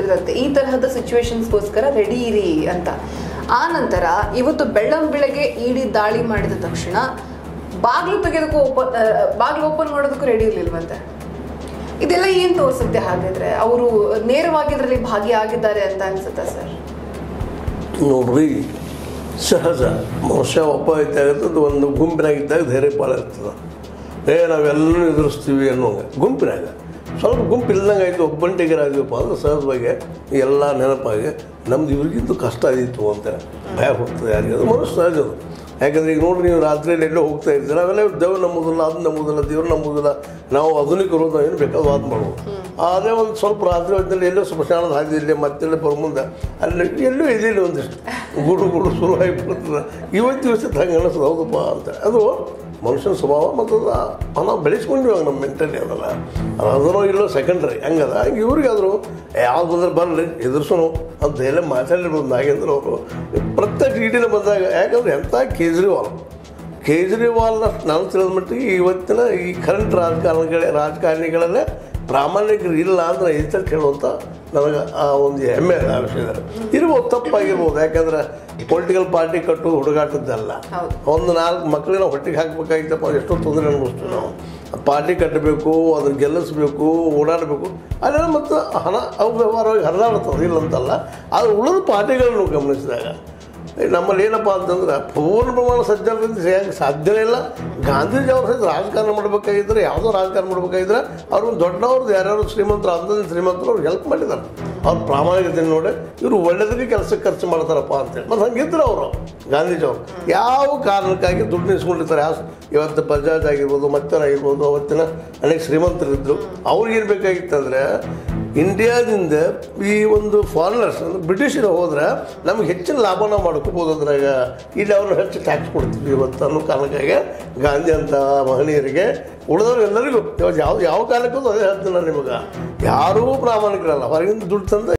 ಕೊಟ್ಟಿದ್ರಂತೆ ಈ ತರಹದ ಸಿಚುವೇಶನ್ಸ್ಗೋಸ್ಕರ ರೆಡಿ ಇರಿ ಅಂತ ಆ ನಂತರ ಇವತ್ತು ಬೆಳ್ಳಂ ಬೆಳಗ್ಗೆ ಇಡಿ ದಾಳಿ ಮಾಡಿದ ತಕ್ಷಣ ಬಾಗಿಲು ತೆಗೆಯೋದಕ್ಕೂ ಓಪನ್ ಬಾಗಿಲು ಓಪನ್ ಮಾಡೋದಕ್ಕೂ ರೆಡಿ ಇರ್ಲಿಲ್ವಂತೆ ಇದೆಲ್ಲ ಏನ್ ತೋರಿಸುತ್ತೆ ಹಾಗಾದ್ರೆ ಅವರು ನೇರವಾಗಿ ಇದರಲ್ಲಿ ಭಾಗಿಯಾಗಿದ್ದಾರೆ ಅಂತ ಅನ್ಸುತ್ತಾ ಸರ್ ನೋಡ್ರಿ ಸಹಜ ಮನುಷ್ಯ ಒಬ್ಬ ಇದ್ದಾಗ ಒಂದು ಗುಂಪಿನಾಗಿದ್ದಾಗ ಧೈರ್ಯ ಭಾಳ ಇರ್ತದೆ ಏ ನಾವೆಲ್ಲರೂ ಎದುರಿಸ್ತೀವಿ ಅನ್ನೋಂಗೆ ಗುಂಪಿನಾಗ ಸ್ವಲ್ಪ ಗುಂಪು ಇಲ್ದಂಗೆ ಆಯಿತು ಒಬ್ಬಂಟಿಗರಾದೀವಪ್ಪ ಅಂದ್ರೆ ಸಹಜವಾಗಿ ಎಲ್ಲ ನೆನಪಾಗಿ ನಮ್ದು ಇವ್ರಿಗಿಂತ ಕಷ್ಟ ಆದಿತ್ತು ಅಂತ ಭಯ ಹೋಗ್ತದೆ ಯಾರಿಗೆ ಅದು ಮನಸ್ಸು ಸಹಜ ಅದು ಯಾಕಂದ್ರೆ ಈಗ ನೋಡ್ರಿ ನೀವು ರಾತ್ರಿಯಲ್ಲಿ ಎಲ್ಲೋ ಹೋಗ್ತಾ ಇರ್ತೀರ ಅವೆಲ್ಲ ದೇವ್ರು ನಂಬುದಿಲ್ಲ ಅದು ನಂಬುದಿಲ್ಲ ದೇವ್ರು ನಂಬುದಿಲ್ಲ ನಾವು ಆಧುನಿಕರು ನಾವು ಏನು ಬೇಕಾದ್ರೂ ವಾದ ಮಾಡ್ಬೋದು ಅದೇ ಒಂದು ಸ್ವಲ್ಪ ರಾತ್ರಿ ಹೊತ್ತಲ್ಲಿ ಎಲ್ಲೋ ಸ್ಮಶಾನದ ಹಾದಿಯಲ್ಲಿ ಮತ್ತೆಲ್ಲ ಬರೋ ಮುಂದೆ ಅಲ್ಲಿ ಎಲ್ಲೂ ಇದಿಲ್ಲ ಒಂದಿಷ್ಟು ಗುಡು ಗುಡು ಶುರು ಆಗಿಬಿಡ್ತದೆ ಇವತ್ತು ದಿವಸ ಹಂಗೆ ಅನಿಸ್ತದೆ ಹೌದಪ್ಪ ಅಂತ ಅದು ಮನುಷ್ಯನ ಸ್ವಭಾವ ಮತ್ತು ಅದು ನಾವು ಬೆಳೆಸ್ಕೊಂಡ್ವಿ ಇವಾಗ ನಮ್ಮ ಮೆಂಟಲಿ ಅದಲ್ಲ ಅದನ್ನೋ ಇಲ್ಲೋ ಸೆಕೆಂಡ್ರಿ ಹಂಗದ ಹಂಗೆ ಇವ್ರಿಗಾದ್ರು ಯಾವ್ದು ಬಂದ್ರೆ ಬರಲಿ ಎದುರ್ಸೋನು ಅಂತ ಎಲ್ಲ ಮಾತಾಡಿರ್ಬೋದು ನಾಗೇಂದ್ರ ಅವರು ಪ್ರತ್ಯಕ್ಷ ಇಡಿನ ಬಂದಾಗ ಯಾಕಂದ್ರೆ ಎಂಥ ಕೇಜ್ರಿವಾಲ್ ಕೇಜ್ರಿವಾಲ್ನ ನಾನು ತಿಳಿದ ಮಟ್ಟಿಗೆ ಇವತ್ತಿನ ಈ ಕರೆಂಟ್ ರಾಜಕಾರಣಿಗಳ ರಾಜಕಾರಣಿಗಳಲ್ಲೇ ಪ್ರಾಮಾಣಿಕರು ಇಲ್ಲ ಅಂದ್ರೆ ಈತ ಹೇಳುವಂಥ ನನಗೆ ಆ ಒಂದು ಹೆಮ್ಮೆ ಇದೆ ಆ ವಿಷಯದಲ್ಲಿ ಇರ್ಬೋದು ತಪ್ಪಾಗಿರ್ಬೋದು ಯಾಕಂದ್ರೆ ಪೊಲಿಟಿಕಲ್ ಪಾರ್ಟಿ ಕಟ್ಟೋದು ಹುಡುಗಾಟದ್ದಲ್ಲ ಹೌದು. ಒಂದು ನಾಲ್ಕು ಮಕ್ಕಳಿನ ಹೊಟ್ಟೆಗೆ ಹಾಕಬೇಕಾಗಿತ್ತಪ್ಪ ಎಷ್ಟೋ ತೊಂದರೆ ಅನುಭವಿಸ್ತೀವಿ ನಾವು ಪಾರ್ಟಿ ಕಟ್ಟಬೇಕು ಅದನ್ನು ಗೆಲ್ಲಿಸ್ಬೇಕು ಓಡಾಡಬೇಕು ಅದೆಲ್ಲ ಮತ್ತು ಹಣ ಅವು ವ್ಯವಹಾರವಾಗಿ ಹರಿದಾಡ್ತದೆ ಇಲ್ಲ ಅಂತಲ್ಲ ಆದರೆ ಉಳಿದ ಪಾರ್ಟಿಗಳನ್ನು ಗಮನಿಸಿದಾಗ ಏ, ನಮ್ಮಲ್ಲಿ ಏನಪ್ಪ ಅಂತಂದ್ರೆ ಪೂರ್ಣ ಪ್ರಮಾಣ ಸಜ್ಜನರಿಂದ ಸಿಗಕ್ಕೆ ಸಾಧ್ಯನೇ ಇಲ್ಲ ಗಾಂಧೀಜಿ ಅವ್ರ ಸಹಿತ ರಾಜಕಾರಣ ಮಾಡಬೇಕಾಗಿದ್ರೆ ಯಾವುದೋ ರಾಜಕಾರಣ ಮಾಡಬೇಕಾಗಿದ್ರೆ ಅವ್ರು ಒಂದು ದೊಡ್ಡವ್ರದ್ದು ಯಾರ್ಯಾರು ಶ್ರೀಮಂತರು ಅಂದಲ್ಲಿ ಶ್ರೀಮಂತರು ಅವ್ರು ಹೆಲ್ಪ್ ಮಾಡಿದ್ದಾರೆ ಅವ್ರ ಪ್ರಾಮಾಣಿಕತೆ ನೋಡಿ ಇವರು ಒಳ್ಳೆದಕ್ಕೆ ಕೆಲಸಕ್ಕೆ ಖರ್ಚು ಮಾಡ್ತಾರಪ್ಪ ಅಂತೇಳಿ ಮತ್ತು ಹಂಗಿದ್ರು ಅವರು ಗಾಂಧೀಜಿ ಅವರು ಯಾವ ಕಾರಣಕ್ಕಾಗಿ ದುಡ್ಡು ನಿಸ್ಕೊಂಡಿರ್ತಾರೆ ಯಾವ ಇವತ್ತು ಬಜಾಜ್ ಆಗಿರ್ಬೋದು ಮತ್ತರಾಗಿರ್ಬೋದು ಅವತ್ತಿನ ಅನೇಕ ಶ್ರೀಮಂತರಿದ್ದರು ಅವ್ರಿಗೆ ಏನು ಬೇಕಾಗಿತ್ತಂದ್ರೆ ಇಂಡಿಯಾದಿಂದ ಈ ಒಂದು ಫಾರಿನರ್ಸ್ ಅಂದ್ರೆ ಬ್ರಿಟಿಷರು ಹೋದ್ರೆ ನಮ್ಗೆ ಹೆಚ್ಚಿನ ಲಾಭ ನಾವು ಮಾಡ್ಕೋಬೋದು ಅದ್ರಾಗ ಇಲ್ಲಿ ಅವ್ರು ಹೆಚ್ಚು ಟ್ಯಾಕ್ಸ್ ಕೊಡ್ತೀವಿ ಇವತ್ತು ಅನ್ನೋ ಕಾರಣಕ್ಕಾಗಿ ಗಾಂಧಿ ಅಂತ ಮಹನೀಯರಿಗೆ ಉಳಿದವ್ರು ಎಲ್ಲರಿಗೂ ಇವಾಗ ಯಾವ ಯಾವ ಕಾಲಕ್ಕೂ ಅದೇ ಹೇಳ್ತೀನಿ ನಾನು ನಿಮಗೆ ಯಾರೂ ಪ್ರಾಮಾಣಿಕರಲ್ಲ ಹೊರಗಿಂದ ದುಡ್ಡು ತಂದು